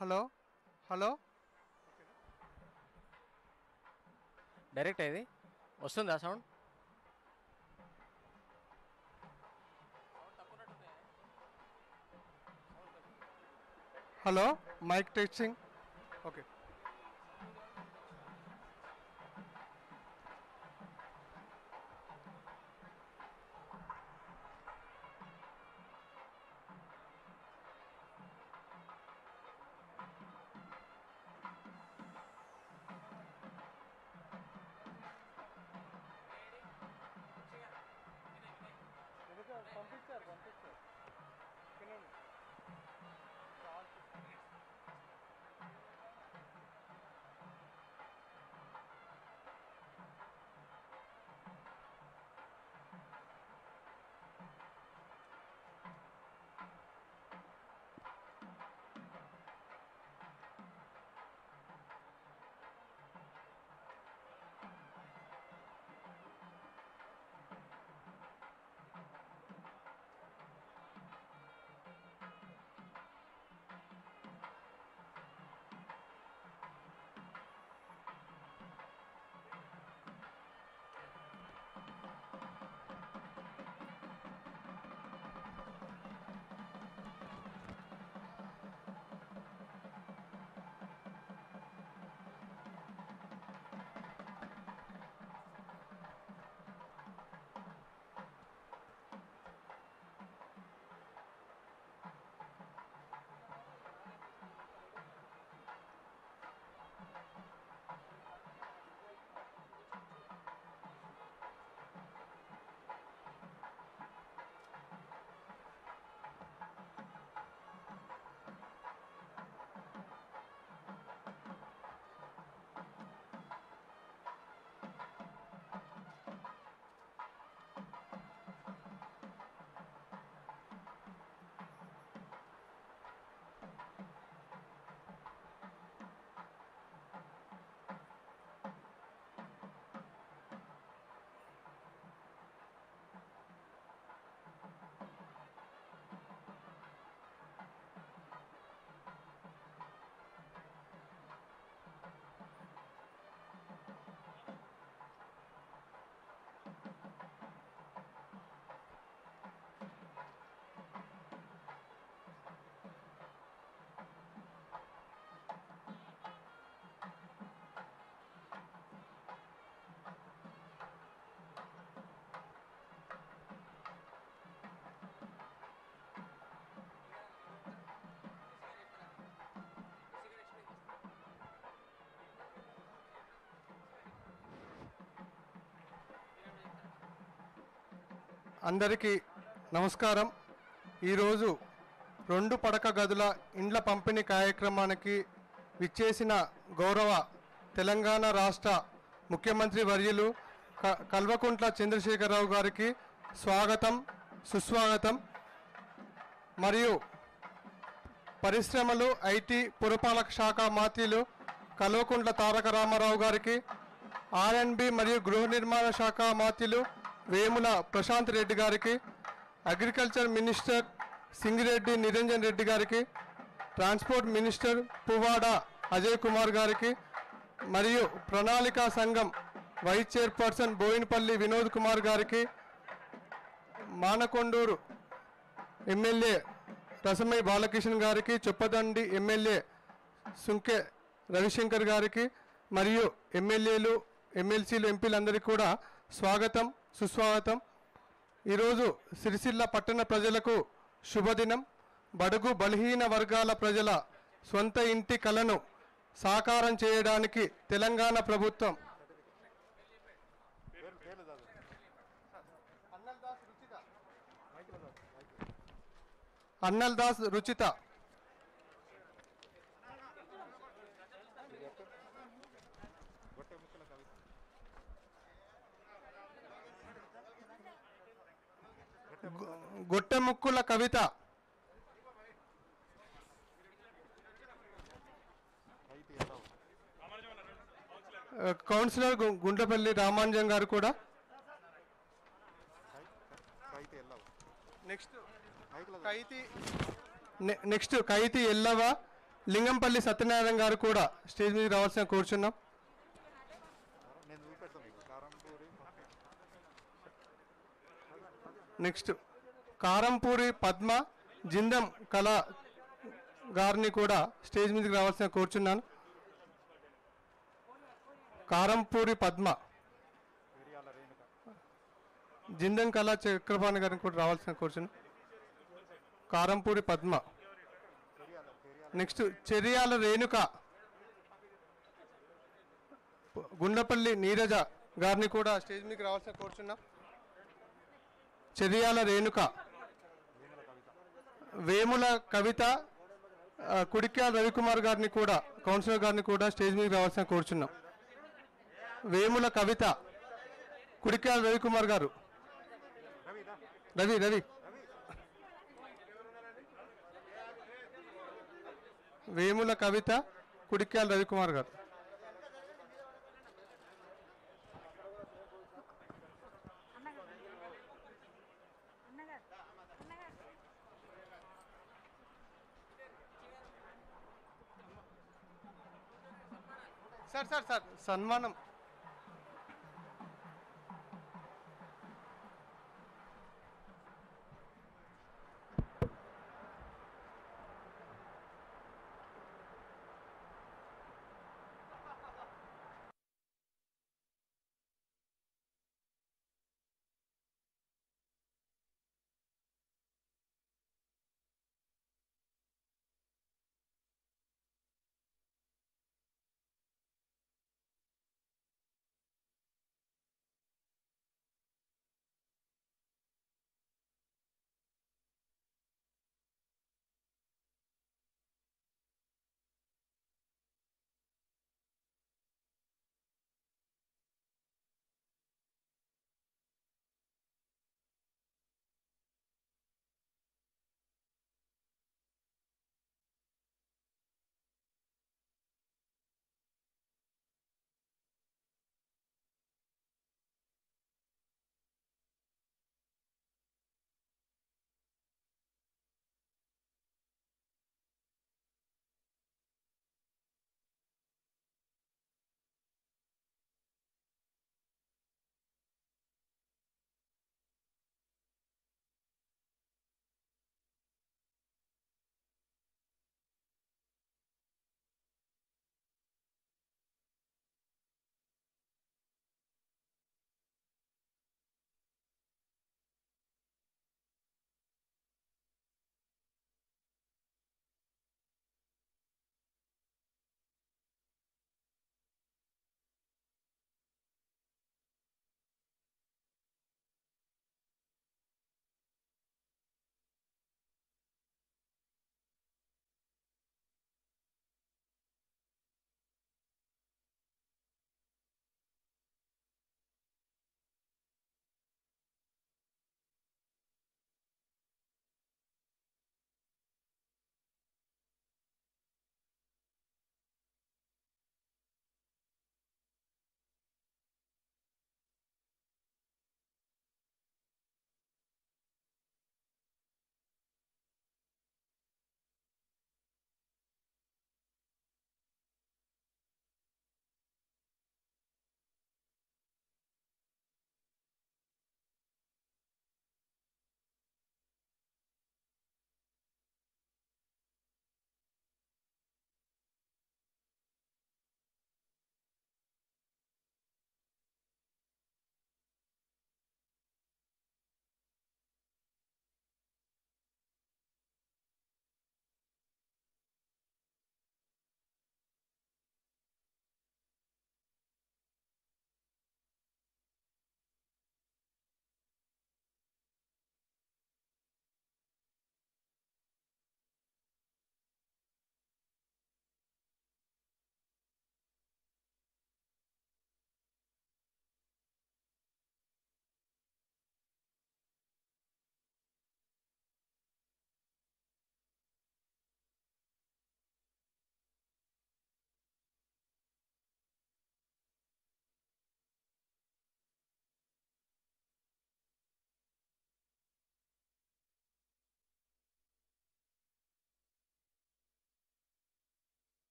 hello hello direct ఇది వస్తుందా sound hello mic testing okay పంపించారు పంపించారు అందరికీ నమస్కారం ఈరోజు రెండు పడక గదుల ఇండ్ల పంపిణీ కార్యక్రమానికి విచ్చేసిన గౌరవ తెలంగాణ రాష్ట్ర ముఖ్యమంత్రి వర్యులు క కల్వకుంట్ల చంద్రశేఖరరావు గారికి స్వాగతం సుస్వాగతం మరియు పరిశ్రమలు ఐటీ పురపాలక శాఖ మాత్యులు కల్వకుంట్ల తారక రామారావు గారికి ఆర్ఎన్బి మరియు గృహ నిర్మాణ శాఖ మాత్యులు వేముల ప్రశాంత్ రెడ్డి గారికి అగ్రికల్చర్ మినిస్టర్ సింగిరెడ్డి నిరంజన్ రెడ్డి గారికి ట్రాన్స్పోర్ట్ మినిస్టర్ పువ్వాడ అజయ్ కుమార్ గారికి మరియు ప్రణాళికా సంఘం వైస్ చైర్పర్సన్ బోయినపల్లి వినోద్ కుమార్ గారికి మానకొండూరు ఎమ్మెల్యే రసమయ్య బాలకృష్ణ గారికి చొప్పదండి ఎమ్మెల్యే సుంకె రవిశంకర్ గారికి మరియు ఎమ్మెల్యేలు ఎమ్మెల్సీలు ఎంపీలందరికీ కూడా స్వాగతం సుస్వాగతం ఈరోజు సిరిసిల్ల పట్టణ ప్రజలకు శుభదినం బడుగు బలహీన వర్గాల ప్రజల సొంత ఇంటి కలను సాకారం చేయడానికి తెలంగాణ ప్రభుత్వం అన్నల్ దాస్ రుచిత గొ- గొట్టె ముక్కుల కవిత ఆ, కౌన్సిలర్ గు- గుండ్లపల్లి రామాంజన్ గారు కూడా నెక్స్ట్ కైతి నె- నెక్స్ట్ కైతి ఎల్లవ లింగంపల్లి సత్యనారాయణ గారు కూడా స్టేజ్ మీద రావాల్సిన కూర్చున్నాం నేను చూపెడతాను మీకు కారంపూరి నెక్స్ట్ కారంపూరి పద్మ జిందం కళ గారిని కూడా స్టేజ్ మీదకి రావాల్సిన కూర్చున్నాను కారంపూరి పద్మ పెరియాల రేణుక జిందం కళ చక్రపాణి గారిని కూడా రావాల్సిన కూర్చున్నాను కారంపూరి పద్మ పెరియాల పెరియాల నెక్స్ట్ చెరియాల రేణుక గుండపల్లి నీరజ గారిని కూడా స్టేజ్ మీదకి రావాల్సిన కోరుచున్నాం చెరియాల రేణుక వేముల కవిత ఆ, కుడిక్యాల రవికుమార్ గారిని కూడా కౌన్సిలర్ గారిని కూడా స్టేజ్ మీదకి రావాల్సిన కోరుచున్నాం వేముల కవిత కుడిక్యాల రవికుమార్ గారు రవిదా రవి రవి వేముల కవిత కుడిక్యాల రవికుమార్ గారు సార్ సార్ సార్ సన్మానం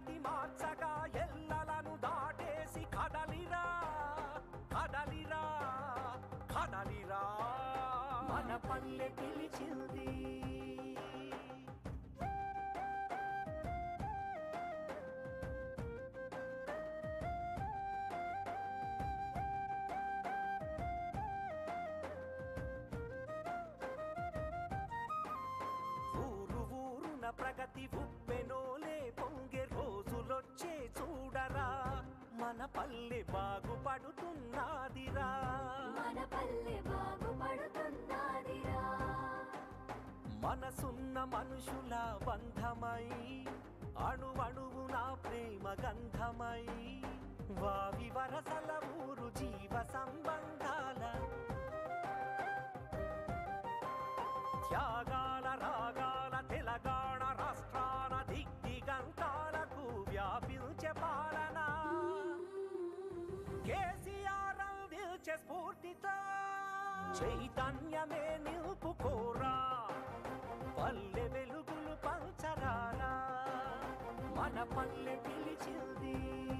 మతి మార్చగా ఎల్లలను దాటేసి కదలిరా కదలిరా కదలిరా మన పల్లె పిలిచింది ఊరు ఊరున ప్రగతి ఉప్పెనోలే పొంగే రోజులొచ్చే చూడరా మన పల్లె బాగుపడుతున్నాదిరా మన పల్లె బాగుపడుతున్నదిరా మనసున్న మనుషుల బంధమై అణువణువున ప్రేమ గంధమై వావి వరసల ఊరు జీవ సంబంధాల త్యాగాల రాగాల తెలంగాణ రాష్ట్రాల దిగ్దిగంతాలకు వ్యాపించే పాలన కేసీఆర్ అందించే స్ఫూర్తితో చైతన్యమే నిలుపుకోరా పల్లె వెలుగులు పంచరారా మన పల్లె పిలిచింది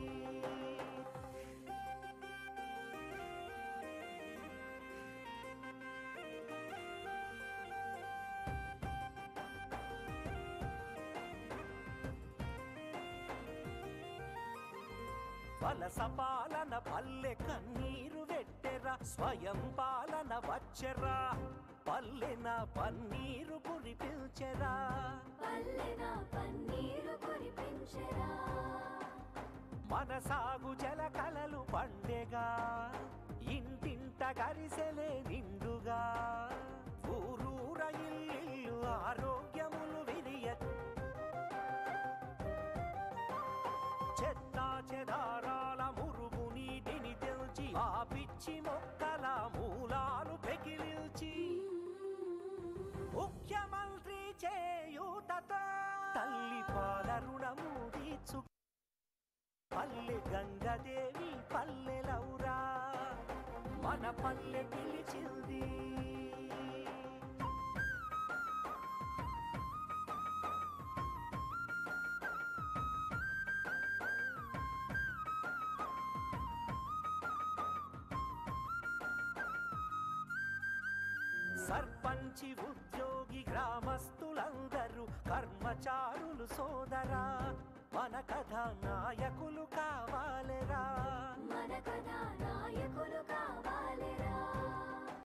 వలస పాలన పల్లె కన్నీరు వెట్టెరా స్వయం పాలన వచ్చెరా పల్లెన పన్నీరు కురిపించెరా పల్లెన పన్నీరు కురిపించరా మన సాగు జల కలలు పండెగా ఇంటింట గరిసెలే నిండుగా ఊరూర ఇల్లు ఆరోగ్యములు విరియ చెత్త చెదారాల మురుగు నీటిని తెల్చి ఆ పిచ్చి మొక్కల మూలాలు పెకిలిల్చి ముఖ్యమంత్రి చేయూతతో తల్లి పాల రుణము తీర్చు పల్లె గంగదేవి పల్లెలౌరా మన పల్లె పిలిచింది సర్పంచి ఉద్యోగి గ్రామస్తులందరూ కర్మచారులు సోదరా మన కథ నాయకులు కావాలరా మన కథ